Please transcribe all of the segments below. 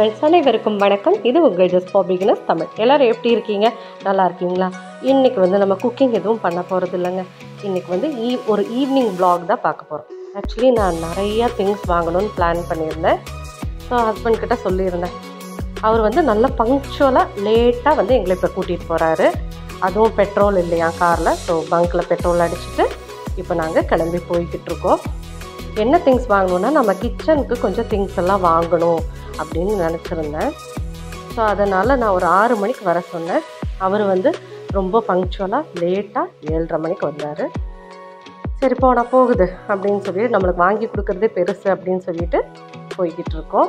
friends அனைவருக்கும் வணக்கம் இது உங்கள் ஜஸ்ட் ஃபார் பிகினர்ஸ் தமிழ் எல்லோரும் எப்படி இருக்கீங்க நல்லா இருக்கீங்களா இன்றைக்கி வந்து நம்ம குக்கிங் எதுவும் பண்ண போகிறது இல்லைங்க இன்றைக்கி வந்து ஈ ஒரு ஈவினிங் vlog தான் பார்க்க போகிறோம் ஆக்சுவலி நான் நிறையா திங்ஸ் வாங்கணும்னு பிளான் பண்ணியிருந்தேன் ஸோ ஹஸ்பண்ட் கிட்ட சொல்லியிருந்தேன் அவர் வந்து நல்ல பங்க்சுவலாக லேட்டாக வந்து எங்களை இப்போ கூட்டிகிட்டு போகிறாரு அதுவும் பெட்ரோல் இல்லையா காரில் ஸோ பங்க்கில் பெட்ரோல் அடிச்சுட்டு இப்போ நாங்கள் கிளம்பி போய்கிட்டு இருக்கோம் என்ன திங்ஸ் வாங்கணுன்னா நம்ம கிச்சனுக்கு கொஞ்சம் திங்ஸ் எல்லாம் வாங்கணும் அப்படின்னு நினச்சிருந்தேன் ஸோ அதனால் நான் ஒரு ஆறு மணிக்கு வர சொன்னேன் அவர் வந்து ரொம்ப பங்க்சுவலாக லேட்டாக ஏழரை மணிக்கு வந்தார் சரி போனா போகுது அப்படின்னு சொல்லி நம்மளுக்கு வாங்கி கொடுக்குறதே பெருசு அப்படின்னு சொல்லிட்டு போய்கிட்டு இருக்கோம்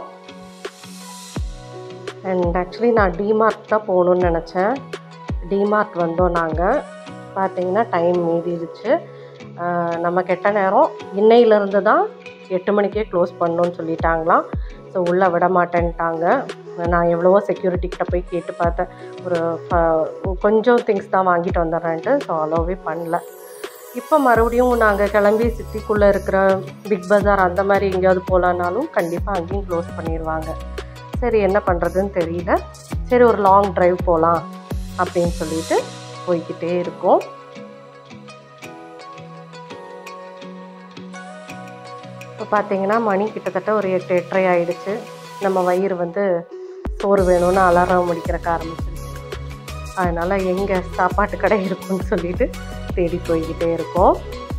அண்ட் ஆக்சுவலி நான் டிமார்ட் தான் போகணுன்னு நினச்சேன் டிமார்ட் வந்தோம் நாங்கள் பார்த்தீங்கன்னா டைம் மீறிடுச்சு ஆஹ் நம்ம கெட்ட நேரம் இன்னையிலேருந்து தான் எட்டு மணிக்கே க்ளோஸ் பண்ணணும்னு சொல்லிட்டாங்களாம் ஸோ உள்ளே விட மாட்டேன்ட்டாங்க நான் எவ்வளவோ செக்யூரிட்டி கிட்ட போய் கேட்டு பார்த்தேன் ஒரு ஃப- கொஞ்சம் திங்ஸ் தான் வாங்கிட்டு வந்துடுறேன்ட்டு ஸோ அலோவே பண்ணல இப்போ மறுபடியும் நாங்கள் கிளம்பி சிட்டிக்குள்ளே இருக்கிற பிக் பஜார் அந்த மாதிரி எங்கேயாவது போகலான்னாலும் கண்டிப்பாக அங்கேயும் க்ளோஸ் பண்ணிடுவாங்க சரி என்ன பண்ணுறதுன்னு தெரியல சரி ஒரு லாங் டிரைவ் போகலாம் அப்படின்னு சொல்லிட்டு போய்கிட்டே இருக்கோம் இப்போ பார்த்தீங்கன்னா மணி கிட்டத்தட்ட ஒரு எட்டு எட்டரை ஆயிடுச்சு நம்ம வயிறு வந்து சோறு வேணும்னு அலாரம் முடிக்கிறக்க ஆரம்பிச்சிருச்சு அதனால் எங்கே சாப்பாட்டு கடை இருக்குன்னு சொல்லிட்டு தேடி போய்கிட்டே இருக்கோம்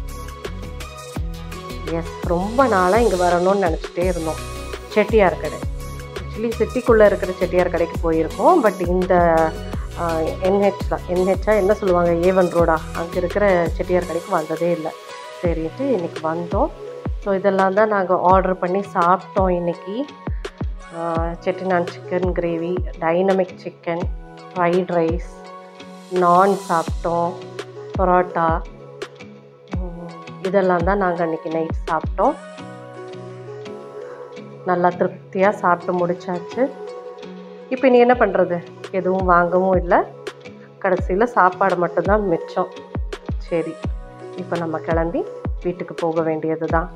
எஸ் ரொம்ப நாளாக இங்கே வரணும்னு நினச்சிட்டே இருந்தோம் செட்டியார் கடை ஆக்சுவலி சிட்டிக்குள்ளே இருக்கிற செட்டியார் கடைக்கு போயிருக்கோம் பட் இந்த என்ஹெச் தான் என்ஹெச்சா என்ன சொல்லுவாங்க ஏவன் ரோடா அங்கே இருக்கிற செட்டியார் கடைக்கு வந்ததே இல்லை சரின்ட்டு இன்றைக்கி வந்தோம் ஸோ இதெல்லாம் தான் நாங்கள் ஆர்டர் பண்ணி சாப்பிட்டோம் இன்றைக்கி Chettinad chicken gravy dynamic chicken fried rice நான் சாப்பிட்டோம் பரோட்டா உம், இதெல்லாம் தான் நாங்கள் அன்றைக்கி நைட் சாப்பிட்டோம் நல்லா திருப்தியாக சாப்பிட்டு முடிச்சாச்சு இப்போ நீ என்ன பண்ணுறது எதுவும் வாங்கவும் இல்லை கடைசியில் சாப்பாடு மட்டும்தான் மிச்சம் சரி இப்போ நம்ம கிளம்பி வீட்டுக்கு போக வேண்டியது தான்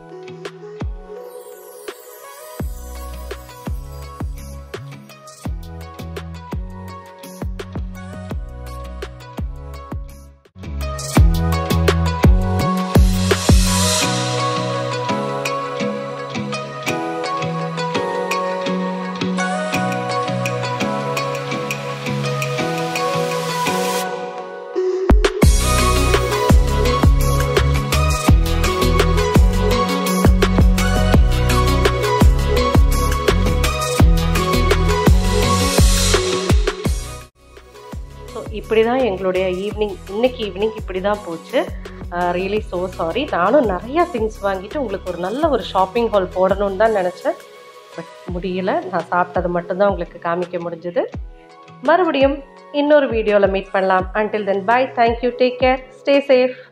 ஸோ இப்படி தான் எங்களுடைய ஈவினிங் இன்னைக்கு ஈவினிங் இப்படி தான் போச்சு ரியலி ஸோ சாரி நானும் நிறையா திங்ஸ் வாங்கிட்டு உங்களுக்கு ஒரு நல்ல ஒரு ஷாப்பிங் ஹால் போடணும்னு தான் நினச்சேன் பட் முடியல நான் சாப்பிட்டது மட்டும்தான் உங்களுக்கு காமிக்க முடிஞ்சது மறுபடியும் இன்னொரு வீடியோவில் மீட் பண்ணலாம் until then bye thank you take care stay safe